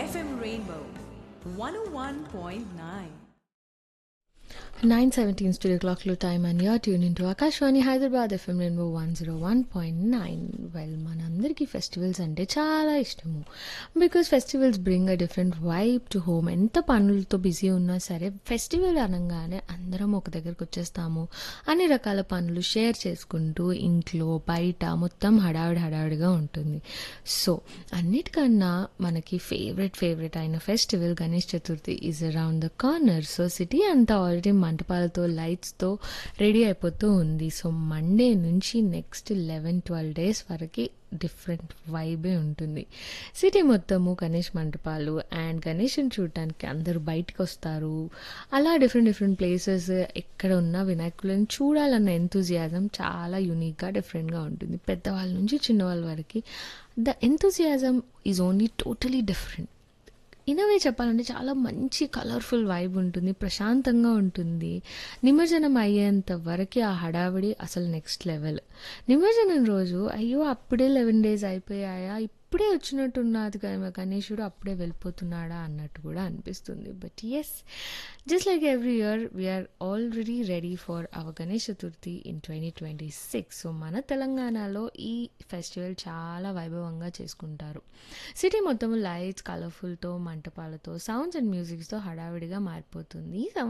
FM Rainbow 101.9. Nine seventy studio క్లాక్లో time and your tune into Akashvani Hyderabad FM Rainbow one zero one point nine well మనందరికీ festivals అంటే చాలా ఇష్టము because festivals bring a different vibe to home ఎంత పనులతో busy ఉన్నా సరే festival అనగానే అందరం ఒక దగ్గరకు వచ్చేస్తాము అన్ని రకాల పనులు షేర్ చేసుకుంటూ ఇంట్లో బయట మొత్తం హడావిడి హడావిడిగా ఉంటుంది సో అన్నిటికన్నా మనకి ఫేవరెట్ ఫేవరెట్ అయిన festival Ganesh Chaturthi is around the corner so city అంతా ఆల్రెడీ మంటపాలతో లైట్స్తో రెడీ అయిపోతూ ఉంది సో మండే నుంచి నెక్స్ట్ లెవెన్ ట్వెల్వ్ డేస్ వరకు డిఫరెంట్ వైబే ఉంటుంది సిటీ మొత్తము గణేష్ మంటపాలు అండ్ గణేష్ని చూడటానికి అందరూ బయటకు వస్తారు అలా డిఫరెంట్ డిఫరెంట్ ప్లేసెస్ ఎక్కడ ఉన్న వినాయకులను చూడాలన్న ఎంతూజియాజం చాలా యూనిక్గా డిఫరెంట్గా ఉంటుంది పెద్దవాళ్ళ నుంచి చిన్నవాళ్ళ వరకు the enthusiasm is only totally different anyway చెప్పాలంటే చాలా మంచి కలర్ఫుల్ వైబ్ ఉంటుంది ప్రశాంతంగా ఉంటుంది నిమజ్జనం అయ్యేంత వరకు ఆ హడావిడి అసలు నెక్స్ట్ లెవెల్ నిమజ్జనం రోజు అయ్యో అప్పుడే లెవెన్ డేస్ అయిపోయాయా ఇప్పుడే వచ్చినట్టున్నది కదా గణేశుడు అప్పుడే వెళ్ళిపోతున్నాడా అన్నట్టు కూడా అనిపిస్తుంది but yes just like every year we're already ready for our Ganesh Chaturthi in twenty twenty six so మన తెలంగాణలో ఈ ఫెస్టివల్ చాలా వైభవంగా చేసుకుంటారు సిటీ మొత్తం లైట్స్ కలర్ఫుల్తో మంటపాలతో సౌండ్స్ అండ్ మ్యూజిక్స్తో హడావిడిగా మారిపోతుంది ఈ సంవత్సరం